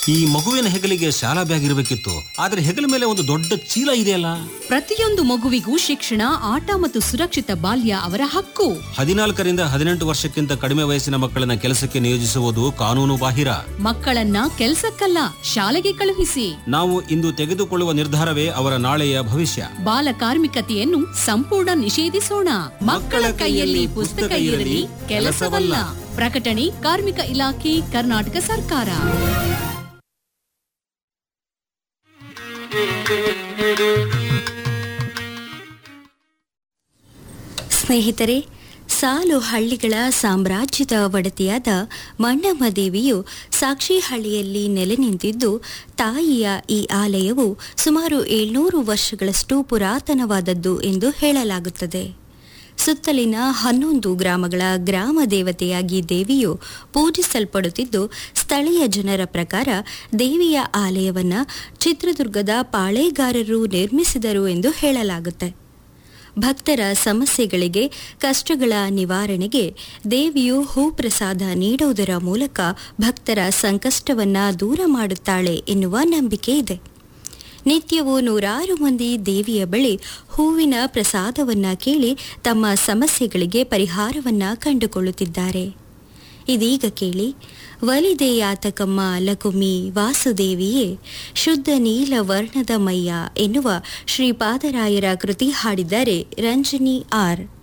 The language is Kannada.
ಈ ಮಗುವಿನ ಹೆಗಲಿಗೆ ಶಾಲಾ ಬ್ಯಾಗ್ ಇರಬೇಕಿತ್ತು ಆದ್ರೆ ಹೆಗಲ ಮೇಲೆ ಒಂದು ದೊಡ್ಡ ಚೀಲ ಇದೆಯಲ್ಲ ಪ್ರತಿಯೊಂದು ಮಗುವಿಗೂ ಶಿಕ್ಷಣ ಆಟ ಮತ್ತು ಸುರಕ್ಷಿತ ಬಾಲ್ಯ ಅವರ ಹಕ್ಕು ಹದಿನಾಲ್ಕರಿಂದ ಹದಿನೆಂಟು ವರ್ಷಕ್ಕಿಂತ ಕಡಿಮೆ ವಯಸ್ಸಿನ ಮಕ್ಕಳನ್ನ ಕೆಲಸಕ್ಕೆ ನಿಯೋಜಿಸುವುದು ಕಾನೂನು ಬಾಹಿರ ಮಕ್ಕಳನ್ನ ಕೆಲ್ಸಕ್ಕಲ್ಲ ಶಾಲೆಗೆ ಕಳುಹಿಸಿ ನಾವು ಇಂದು ತೆಗೆದುಕೊಳ್ಳುವ ನಿರ್ಧಾರವೇ ಅವರ ನಾಳೆಯ ಭವಿಷ್ಯ ಬಾಲ ಕಾರ್ಮಿಕತೆಯನ್ನು ಸಂಪೂರ್ಣ ನಿಷೇಧಿಸೋಣ ಮಕ್ಕಳ ಕೈಯಲ್ಲಿ ಪುಸ್ತಕ ಇರಲಿ ಕೆಲಸವಲ್ಲ ಪ್ರಕಟಣೆ ಕಾರ್ಮಿಕ ಇಲಾಖೆ ಕರ್ನಾಟಕ ಸರ್ಕಾರ ಸ್ನೇಹಿತರೆ ಸಾಲು ಹಳ್ಳಿಗಳ ಸಾಮ್ರಾಜ್ಯದ ಒಡತಿಯಾದ ಮಣ್ಣಮ್ಮ ದೇವಿಯು ಸಾಕ್ಷಿಹಳ್ಳಿಯಲ್ಲಿ ನೆಲೆ ನಿಂತಿದ್ದು ತಾಯಿಯ ಈ ಆಲಯವು ಸುಮಾರು ಏಳ್ನೂರು ವರ್ಷಗಳಷ್ಟು ಪುರಾತನವಾದದ್ದು ಎಂದು ಹೇಳಲಾಗುತ್ತದೆ ಸುತ್ತಲಿನ ಹನ್ನೊಂದು ಗ್ರಾಮಗಳ ಗ್ರಾಮ ದೇವತೆಯಾಗಿ ದೇವಿಯು ಪೂಜಿಸಲ್ಪಡುತ್ತಿದ್ದು ಸ್ಥಳೀಯ ಜನರ ಪ್ರಕಾರ ದೇವಿಯ ಆಲಯವನ್ನ ಚಿತ್ರದುರ್ಗದ ಪಾಳೇಗಾರರು ನಿರ್ಮಿಸಿದರು ಎಂದು ಹೇಳಲಾಗುತ್ತೆ ಭಕ್ತರ ಸಮಸ್ಯೆಗಳಿಗೆ ಕಷ್ಟಗಳ ನಿವಾರಣೆಗೆ ದೇವಿಯು ಹೂಪ್ರಸಾದ ನೀಡುವುದರ ಮೂಲಕ ಭಕ್ತರ ಸಂಕಷ್ಟವನ್ನ ದೂರ ಮಾಡುತ್ತಾಳೆ ಎನ್ನುವ ನಂಬಿಕೆ ಇದೆ ನಿತ್ಯವೂ ನೂರಾರು ಮಂದಿ ದೇವಿಯ ಬಳಿ ಹೂವಿನ ಪ್ರಸಾದವನ್ನ ಕೇಳಿ ತಮ್ಮ ಸಮಸ್ಯೆಗಳಿಗೆ ಪರಿಹಾರವನ್ನ ಕಂಡುಕೊಳ್ಳುತ್ತಿದ್ದಾರೆ ಇದೀಗ ಕೇಳಿ ವಲಿದೆಯಾತಕಮ್ಮ ಲಕುಮಿ ವಾಸುದೇವಿಯೇ ಶುದ್ಧ ನೀಲ ವರ್ಣದ ಮಯ್ಯ ಎನ್ನುವ ಶ್ರೀಪಾದರಾಯರ ಕೃತಿ ಹಾಡಿದ್ದಾರೆ ರಂಜನಿ ಆರ್